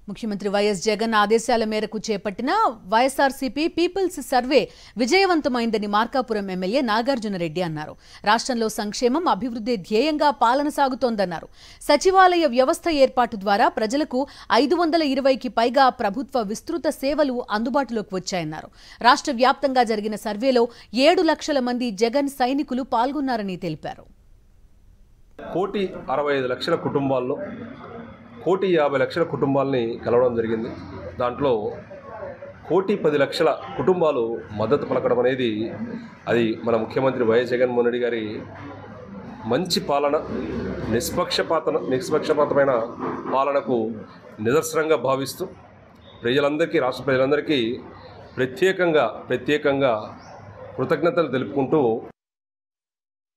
ముఖ్యమంత్రి వైఎస్ జగన్ ఆదేశాల మేరకు చేపట్టిన వైఎస్ఆర్సీపీ పీపుల్స్ సర్వే విజయవంతమైందని మార్కాపురం ఎమ్మెల్యే నాగార్జునరెడ్డి అన్నారు రాష్ట్రంలో సంక్షేమం అభివృద్ధి ధ్యేయంగా పాలన సాగుతోందన్నారు సచివాలయ వ్యవస్థ ఏర్పాటు ద్వారా ప్రజలకు ఐదు వందల ఇరవైకి పైగా ప్రభుత్వ విస్తృత సేవలు అందుబాటులోకి వచ్చాయన్నారు రాష్ట్ర వ్యాప్తంగా జరిగిన సర్వేలో ఏడు లక్షల మంది జగన్ సైనికులు పాల్గొన్నారని తెలిపారు కోటి అరవై ఐదు లక్షల కుటుంబాల్లో కోటి యాభై లక్షల కుటుంబాలని కలవడం జరిగింది దాంట్లో కోటి పది లక్షల కుటుంబాలు మద్దతు పలకడం అనేది అది మన ముఖ్యమంత్రి వైఎస్ జగన్మోహన్ రెడ్డి గారి మంచి పాలన నిష్పక్షపాత నిష్పక్షపాతమైన పాలనకు నిదర్శనంగా భావిస్తూ ప్రజలందరికీ రాష్ట్ర ప్రజలందరికీ ప్రత్యేకంగా ప్రత్యేకంగా కృతజ్ఞతలు తెలుపుకుంటూ